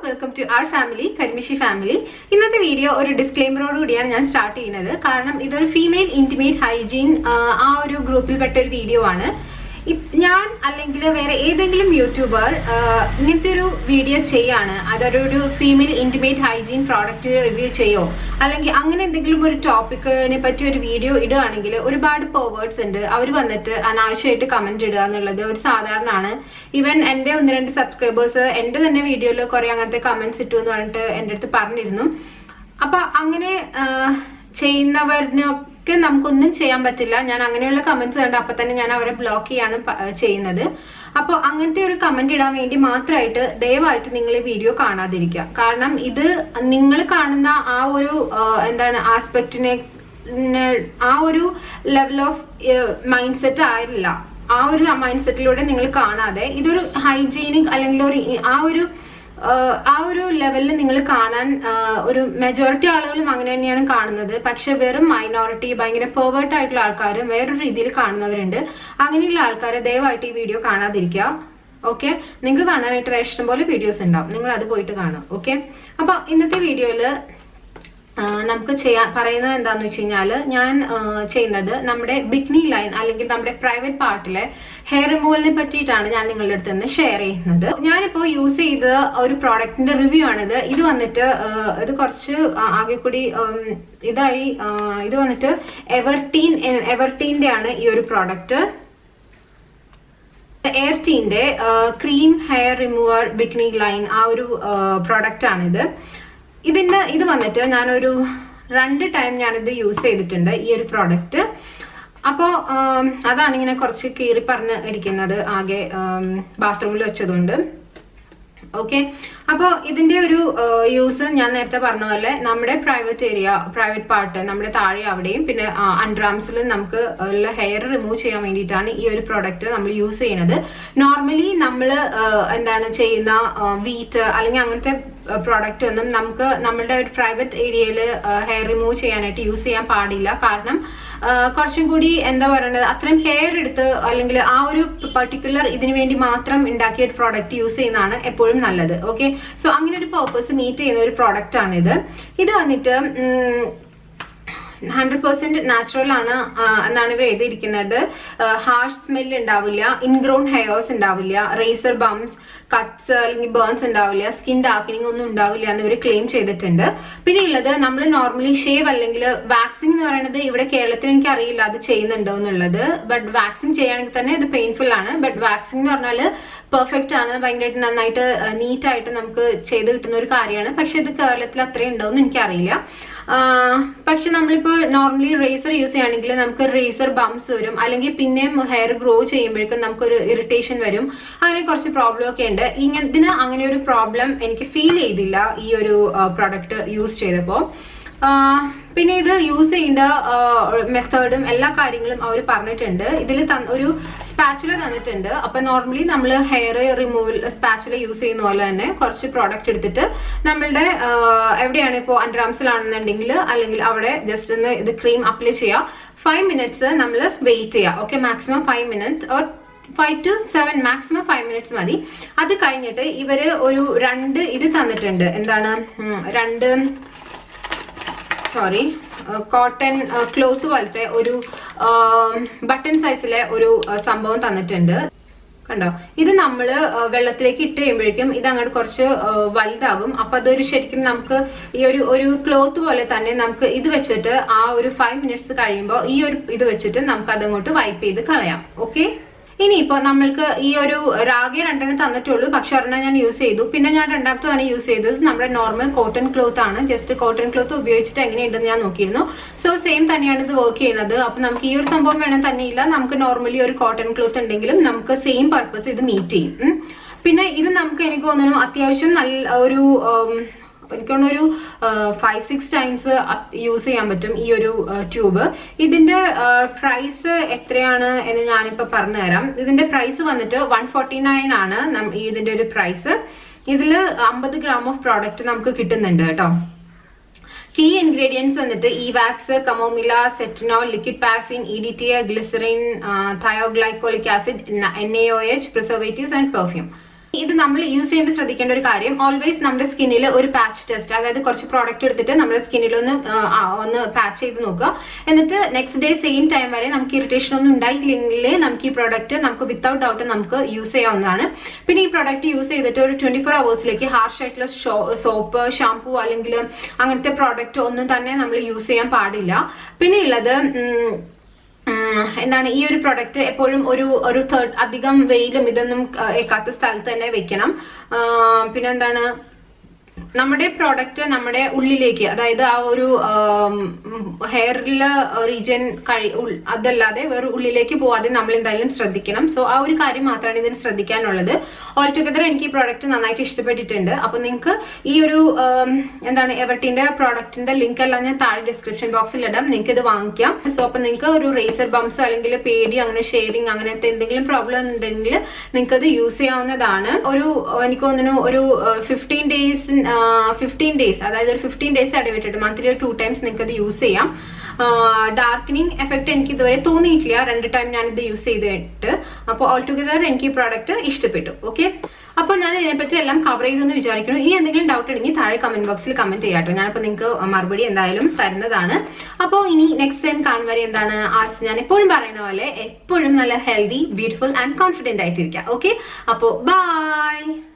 Welcome to our family കരിമിഷി family ഇന്നത്തെ video ഒരു ഡിസ്ക്ലെയിമറോട് കൂടിയാണ് ഞാൻ സ്റ്റാർട്ട് ചെയ്യുന്നത് കാരണം ഇതൊരു ഫീമെയിൽ ഇന്റിമേറ്റ് ഹൈജീൻ ആ ഒരു ഗ്രൂപ്പിൽപ്പെട്ട ഒരു വീഡിയോ ആണ് ഇപ്- ഞാൻ അല്ലെങ്കിൽ വേറെ ഏതെങ്കിലും യൂട്യൂബർ ഇങ്ങനത്തെ ഒരു വീഡിയോ ചെയ്യാണ് അതൊരു ഒരു female intimate hygiene product review ചെയ്യോ അല്ലെങ്കിൽ അങ്ങനെ എന്തെങ്കിലും ഒരു ടോപ്പിക്കിനെ പറ്റി ഒരു വീഡിയോ ഇടുകയാണെങ്കിൽ ഒരുപാട് പേവേർഡ്സ് ഉണ്ട് അവർ വന്നിട്ട് അനാവശ്യമായിട്ട് കമന്റ് ഇടുക എന്നുള്ളത് ഒരു സാധാരണമാണ് ഈവൻ എന്റെ ഒന്ന് രണ്ട് സബ്സ്ക്രൈബേഴ്സ് എന്റെ തന്നെ വീഡിയോയിൽ കുറെ അങ്ങനത്തെ കമന്റ്സ് ഇട്ടു എന്ന് പറഞ്ഞിട്ട് എന്റെ അടുത്ത് പറഞ്ഞിരുന്നു അപ്പൊ അങ്ങനെ ആ, ചെയ്യുന്നവരിനൊക്കെ നമുക്കൊന്നും ചെയ്യാൻ പറ്റില്ല ഞാൻ അങ്ങനെയുള്ള കമന്റ്സ് കണ്ട് അപ്പൊ തന്നെ ഞാൻ അവരെ ബ്ലോക്ക് ചെയ്യാണ് പ- ചെയ്യുന്നത് അപ്പോൾ അങ്ങനത്തെ ഒരു കമന്റ് ഇടാൻ വേണ്ടി മാത്രമായിട്ട് ദയവായിട്ട് നിങ്ങൾ ഈ വീഡിയോ കാണാതിരിക്കുക കാരണം ഇത് നിങ്ങൾ കാണുന്ന ആ ഒരു ആ, എന്താണ് ആസ്പെക്റ്റിനെ ആ ഒരു ലെവൽ ഓഫ് മൈൻഡ് സെറ്റ് ആയില്ല ആ ഒരു മൈൻഡ് സെറ്റിലൂടെ നിങ്ങൾ കാണാതെ ഇതൊരു ഹൈജീനിക് അല്ലെങ്കിൽ ഒരു ആ ഒരു ആഹ് ആ ഒരു ലെവലിൽ നിങ്ങൾ കാണാൻ ആഹ് ഒരു മെജോറിറ്റി ആളുകളും അങ്ങനെ തന്നെയാണ് കാണുന്നത് പക്ഷെ വെറും മൈനോറിറ്റി ഭയങ്കര പെർവേർട്ട് ആയിട്ടുള്ള ആൾക്കാരും വേറൊരു രീതിയിൽ കാണുന്നവരുണ്ട് അങ്ങനെയുള്ള ആൾക്കാരെ ദയവായിട്ട് ഈ വീഡിയോ കാണാതിരിക്കുക ഓക്കെ നിങ്ങൾക്ക് കാണാനായിട്ട് വേറെ ഇഷ്ടംപോലെ വീഡിയോസ് ഉണ്ടാവും നിങ്ങൾ അത് പോയിട്ട് കാണും ഓക്കെ അപ്പൊ ഇന്നത്തെ വീഡിയോയില് ആ, നമുക്ക് ചെയ്യാൻ പറയുന്നത് എന്താന്ന് വെച്ച് കഴിഞ്ഞാൽ ഞാൻ ആ, ചെയ്യുന്നത് നമ്മുടെ ബിഗ്നി ലൈൻ അല്ലെങ്കിൽ നമ്മുടെ പ്രൈവറ്റ് പാർട്ടിലെ ഹെയർ റിമൂവലിനെ പറ്റിയിട്ടാണ് ഞാൻ നിങ്ങളുടെ അടുത്ത് നിന്ന് ഷെയർ ചെയ്യുന്നത് ഞാനിപ്പോൾ യൂസ് ചെയ്ത ഒരു പ്രോഡക്റ്റിന്റെ റിവ്യൂ ആണിത് ഇത് വന്നിട്ട് ആ, ഇത് കുറച്ച് ആ, ആകെ കൂടി ഉം, ഇതായി ആ, ഇത് വന്നിട്ട് എവർടീൻ എവർടീന്റെ ആണ് ഈ ഒരു പ്രോഡക്റ്റ് എയർടീന്റെ cream hair remover bikini line ആ ഒരു പ്രോഡക്റ്റ് ആണിത് ഇതിന്റെ ഇത് വന്നിട്ട് ഞാനൊരു രണ്ട് ടൈം ഞാനിത് യൂസ് ചെയ്തിട്ടുണ്ട് ഈ ഒരു പ്രോഡക്റ്റ് അപ്പോ ആം, അതാണ് ഇങ്ങനെ കുറച്ച് കീറി പറഞ്ഞ് ഇരിക്കുന്നത് ആകെ ബാത്റൂമിൽ വെച്ചതുകൊണ്ട് ഓക്കെ അപ്പോൾ ഇതിന്റെ ഒരു യൂസ് ഞാൻ നേരത്തെ പറഞ്ഞ പോലെ നമ്മുടെ പ്രൈവറ്റ് ഏരിയ പ്രൈവറ്റ് പാർട്ട് നമ്മുടെ താഴെ അവിടെയും പിന്നെ അൺഡ്രാംസിലും നമുക്ക് ഉള്ള ഹെയർ റിമൂവ് ചെയ്യാൻ വേണ്ടിയിട്ടാണ് ഈ ഒരു പ്രോഡക്റ്റ് നമ്മൾ യൂസ് ചെയ്യുന്നത് നോർമലി നമ്മൾ എന്താണ് ചെയ്യുന്ന വീറ്റ് അല്ലെങ്കിൽ അങ്ങനത്തെ പ്രോഡക്റ്റ് ഒന്നും നമുക്ക് നമ്മളുടെ ഒരു പ്രൈവറ്റ് ഏരിയയിൽ ഹെയർ റിമൂവ് ചെയ്യാനായിട്ട് യൂസ് ചെയ്യാൻ പാടില്ല കാരണം ആ, കുറച്ചും കൂടി എന്താ പറയുന്നത് അത്രയും ഹെയർ എടുത്ത് അല്ലെങ്കിൽ ആ ഒരു പർട്ടിക്കുലർ ഇതിനു വേണ്ടി മാത്രം ഉണ്ടാക്കിയ ഒരു പ്രോഡക്റ്റ് യൂസ് ചെയ്യുന്നതാണ് എപ്പോഴും നല്ലത് ഓക്കെ സോ അങ്ങനെ ഒരു പർപ്പസ് മീറ്റ് ചെയ്യുന്ന ഒരു പ്രോഡക്റ്റ് ആണ് ഇത് ഇത് വന്നിട്ട് ഉം, ഹൺഡ്രഡ് പെർസെന്റ് നാച്ചുറൽ ആണ് ആ, എന്നാണ് ഇവർ എഴുതിയിരിക്കുന്നത് ഹാർഷ് സ്മെൽ ഉണ്ടാവില്ല ഇൻഗ്രോൺ ഹെയർസ് ഉണ്ടാവില്ല റേസർ ബംസ് കട്ട്സ് അല്ലെങ്കിൽ ബേൺസ് ഉണ്ടാവില്ല സ്കിൻ ഡാർക്കനിങ് ഒന്നും ഉണ്ടാവില്ല എന്ന് ഇവർ ക്ലെയിം ചെയ്തിട്ടുണ്ട് പിന്നെ ഉള്ളത് നമ്മൾ നോർമലി ഷേവ് അല്ലെങ്കിൽ വാക്സിൻ എന്ന് പറയുന്നത് ഇവിടെ കേരളത്തിൽ എനിക്ക് അറിയില്ല അത് ചെയ്യുന്നുണ്ടോ എന്നുള്ളത് ബട്ട് വാക്സിൻ ചെയ്യുകയാണെങ്കിൽ തന്നെ ഇത് പെയിൻഫുൾ ആണ് ബട്ട് വാക്സിൻ എന്ന് പറഞ്ഞാൽ പെർഫെക്റ്റ് ആണ് ഭയങ്കരമായിട്ട് നന്നായിട്ട് നീറ്റ് ആയിട്ട് നമുക്ക് ചെയ്ത് കിട്ടുന്ന ഒരു കാര്യമാണ് പക്ഷെ ഇത് കേരളത്തിൽ അത്രയും ഉണ്ടോ എന്ന് എനിക്കറിയില്ല ആഹ് പക്ഷെ നമ്മളിപ്പോ നോർമലി റേസർ യൂസ് ചെയ്യുകയാണെങ്കിൽ നമുക്ക് റേസർ ബംസ് വരും അല്ലെങ്കിൽ പിന്നെയും ഹെയർ ഗ്രോ ചെയ്യുമ്പോഴേക്കും നമുക്കൊരു ഇറിറ്റേഷൻ വരും അങ്ങനെ കുറച്ച് പ്രോബ്ലം ഒക്കെ ഉണ്ട് ഇങ്ങനെ ഇതിന് അങ്ങനെ ഒരു പ്രോബ്ലം എനിക്ക് ഫീൽ ചെയ്തില്ല ഈ ഒരു പ്രൊഡക്റ്റ് യൂസ് ചെയ്തപ്പോൾ ആഹ് പിന്നെ ഇത് യൂസ് ചെയ്യേണ്ട മെത്തേഡും എല്ലാ കാര്യങ്ങളും അവർ പറഞ്ഞിട്ടുണ്ട് ഇതിൽ ഒരു സ്പാച്ചുല തന്നിട്ടുണ്ട് അപ്പൊ നോർമലി നമ്മൾ ഹെയർ റിമൂവൽ സ്പാച്ചുല യൂസ് ചെയ്യുന്ന പോലെ തന്നെ കുറച്ച് പ്രോഡക്റ്റ് എടുത്തിട്ട് നമ്മളുടെ ആഹ് എവിടെയാണ് ഇപ്പോൾ അണ്ടർആംസിലാണെന്നുണ്ടെങ്കിൽ അല്ലെങ്കിൽ അവിടെ ജസ്റ്റ് ഒന്ന് ഇത് ക്രീം അപ്ലൈ ചെയ്യുക ഫൈവ് മിനിറ്റ്സ് നമ്മൾ വെയിറ്റ് ചെയ്യുക okay maximum five minutes or five to seven maximum five minutes മതി അത് കഴിഞ്ഞിട്ട് ഇവര് ഒരു രണ്ട് ഇത് തന്നിട്ടുണ്ട് എന്താണ് ഉം, രണ്ട് സോറി കോട്ടൺ ക്ലോത്ത് പോലത്തെ ഒരു ബട്ടൺ സൈസിലെ ഒരു ആ, സംഭവം തന്നിട്ടുണ്ട് കണ്ടോ ഇത് നമ്മൾ വെള്ളത്തിലേക്ക് ഇട്ട് കഴിയുമ്പോഴേക്കും ഇത് അങ്ങോട്ട് കുറച്ച് ആ, വലുതാകും അപ്പൊ അതൊരു ശരിക്കും നമുക്ക് ഈ ഒരു ഒരു ക്ലോത്ത് പോലെ തന്നെ നമുക്ക് ഇത് വെച്ചിട്ട് ആ ഒരു ഫൈവ് മിനിറ്റ്സ് കഴിയുമ്പോൾ ഈ ഒരു ഇത് വെച്ചിട്ട് നമുക്ക് അതങ്ങോട്ട് വൈപ്പ് ചെയ്ത് കളയാം ഓക്കെ ഇനിയിപ്പോ നമ്മൾക്ക് ഈ ഒരു രാഗെ രണ്ടെണ്ണം തന്നിട്ടുള്ളൂ പക്ഷെ ഒരെണ്ണം ഞാൻ യൂസ് ചെയ്തു പിന്നെ ഞാൻ രണ്ടാമത്തതാണ് യൂസ് ചെയ്തത് നമ്മുടെ നോർമൽ കോട്ടൺ ക്ലോത്ത് ആണ് ജസ്റ്റ് കോട്ടൺ ക്ലോത്ത് ഉപയോഗിച്ചിട്ട് എങ്ങനെയുണ്ടെന്ന് ഞാൻ നോക്കിയിരുന്നു സോ സെയിം തന്നെയാണ് ഇത് വർക്ക് ചെയ്യുന്നത് അപ്പൊ നമുക്ക് ഈ ഒരു സംഭവം വേണം തന്നെയില്ല നമുക്ക് നോർമലി ഒരു കോട്ടൺ ക്ലോത്ത് ഉണ്ടെങ്കിലും നമുക്ക് സെയിം പർപ്പസ് ഇത് മീറ്റ് ചെയ്യും ഉം. പിന്നെ ഇത് നമുക്ക് എനിക്ക് തോന്നുന്നു അത്യാവശ്യം നല്ല ഒരു ഉം, എനിക്ക് തോന്നുന്നു ഒരു ഫൈവ് സിക്സ് ടൈംസ് യൂസ് ചെയ്യാൻ പറ്റും ഈ ഒരു ട്യൂബ് ഇതിന്റെ പ്രൈസ് എത്രയാണ് എന്ന് ഞാനിപ്പോ പറഞ്ഞുതരാം ഇതിന്റെ പ്രൈസ് വന്നിട്ട് വൺ ഫോർട്ടി നയൻ ആണ് നം- ഈ ഇതിന്റെ ഒരു പ്രൈസ് ഇതിൽ അമ്പത് ഗ്രാം ഓഫ് പ്രോഡക്റ്റ് നമുക്ക് കിട്ടുന്നുണ്ട് കേട്ടോ കീ ഇൻഗ്രീഡിയൻസ് വന്നിട്ട് e wax chamomilla cetanol liquid paraffin E D T glycerin thioglycolic acid N A O H preservatives and perfume ഇത് നമ്മൾ യൂസ് ചെയ്യുമ്പോൾ ശ്രദ്ധിക്കേണ്ട ഒരു കാര്യം ഓൾവേസ് നമ്മുടെ സ്കിന്നിൽ ഒരു പാച്ച് ടെസ്റ്റ് അതായത് കുറച്ച് പ്രോഡക്റ്റ് എടുത്തിട്ട് നമ്മുടെ സ്കിന്നിൽ ഒന്ന് ആ, ആ, ഒന്ന് പാച്ച് ചെയ്ത് നോക്കുക എന്നിട്ട് നെക്സ്റ്റ് ഡേ സെയിം ടൈം വരെ നമുക്ക് ഇറിറ്റേഷൻ ഒന്നും ഉണ്ടായിട്ടില്ലെങ്കിൽ നമുക്ക് ഈ പ്രോഡക്റ്റ് നമുക്ക് വിത്തൗട്ട് ഡൗട്ട് നമുക്ക് യൂസ് ചെയ്യാവുന്നതാണ് പിന്നെ ഈ പ്രോഡക്റ്റ് യൂസ് ചെയ്തിട്ട് ഒരു ട്വന്റി ഫോർ അവേഴ്സിലേക്ക് ഹാർഷ് ആയിട്ടുള്ള സോപ്പ് ഷാംപൂ അല്ലെങ്കിൽ അങ്ങനത്തെ പ്രോഡക്റ്റ് ഒന്നും തന്നെ നമ്മൾ യൂസ് ചെയ്യാൻ പാടില്ല പിന്നെ ഉള്ളത് ഉം, ഉം, എന്താണ് ഈ ഒരു പ്രൊഡക്റ്റ് എപ്പോഴും ഒരു ഒരു തേർഡ് അധികം വെയിലും ഇതൊന്നും ആ, ഏക്കാത്ത സ്ഥലത്ത് തന്നെ വെക്കണം ആ, പിന്നെന്താണ് നമ്മുടെ പ്രോഡക്റ്റ് നമ്മുടെ ഉള്ളിലേക്ക് അതായത് ആ ഒരു ഹെയറിലെ റീജിയൻ കഴി ഉൾ- അതല്ലാതെ വേറെ ഉള്ളിലേക്ക് പോവാതെ നമ്മൾ എന്തായാലും ശ്രദ്ധിക്കണം സോ ആ ഒരു കാര്യം മാത്രമാണ് ഇതിന് ശ്രദ്ധിക്കാനുള്ളത് ഓൾ ടുഗദർ എനിക്ക് ഈ പ്രോഡക്റ്റ് നന്നായിട്ട് ഇഷ്ടപ്പെട്ടിട്ടുണ്ട് അപ്പൊ നിങ്ങൾക്ക് ഈ ഒരു ആം, എന്താണ് എവർട്ടിന്റെ പ്രോഡക്റ്റിന്റെ ലിങ്ക് എല്ലാം ഞാൻ താഴെ ഡിസ്ക്രിപ്ഷൻ ബോക്സിൽ ഇടാം നിങ്ങൾക്ക് ഇത് വാങ്ങിക്കാം സോ അപ്പൊ നിങ്ങൾക്ക് ഒരു റേസർ ബംസോ അല്ലെങ്കിൽ പേടി അങ്ങനെ ഷെയ്ഡിങ് അങ്ങനത്തെ എന്തെങ്കിലും പ്രോബ്ലം ഉണ്ടെങ്കിൽ നിങ്ങൾക്ക് അത് യൂസ് ചെയ്യാവുന്നതാണ് ഒരു എനിക്ക് തോന്നുന്നു ഒരു ഫിഫ്റ്റീൻ ഡേയ്സ് ഫിഫ്റ്റീൻ ഡേയ്സ് അതായത് ഒരു ഫിഫ്റ്റീൻ ഡേയ്സ് ഇടവിട്ടിട്ട് മന്ത്ലി ഒരു ടു ടൈംസ് നിങ്ങൾക്ക് അത് യൂസ് ചെയ്യാം ഡാർക്കനിങ് എഫക്ട് എനിക്ക് ഇതുവരെ തോന്നിയിട്ടില്ല രണ്ട് ടൈം ഞാൻ ഇത് യൂസ് ചെയ്തിട്ട് അപ്പോൾ ഓൾ ടുഗദർ എനിക്ക് ഈ പ്രോഡക്റ്റ് ഇഷ്ടപ്പെട്ടു ഓക്കെ അപ്പോൾ ഞാൻ ഇതിനെപ്പറ്റി എല്ലാം കവർ ചെയ്തെന്ന് വിചാരിക്കുന്നു ഇനി എന്തെങ്കിലും ഡൗട്ട് ഉണ്ടെങ്കിൽ താഴെ കമന്റ് ബോക്സിൽ കമന്റ് ചെയ്യാട്ടോ ഞാനിപ്പോൾ നിങ്ങൾക്ക് മറുപടി എന്തായാലും തരുന്നതാണ് അപ്പോൾ ഇനി നെക്സ്റ്റ് ടൈം കാണുവരെ എന്താണ് ആസ് ഞാൻ എപ്പോഴും പറയുന്ന പോലെ എപ്പോഴും നല്ല ഹെൽത്തി ബ്യൂട്ടിഫുൾ ആൻഡ് കോൺഫിഡന്റ് ആയിട്ടിരിക്കുക ഓക്കെ അപ്പോൾ ബൈ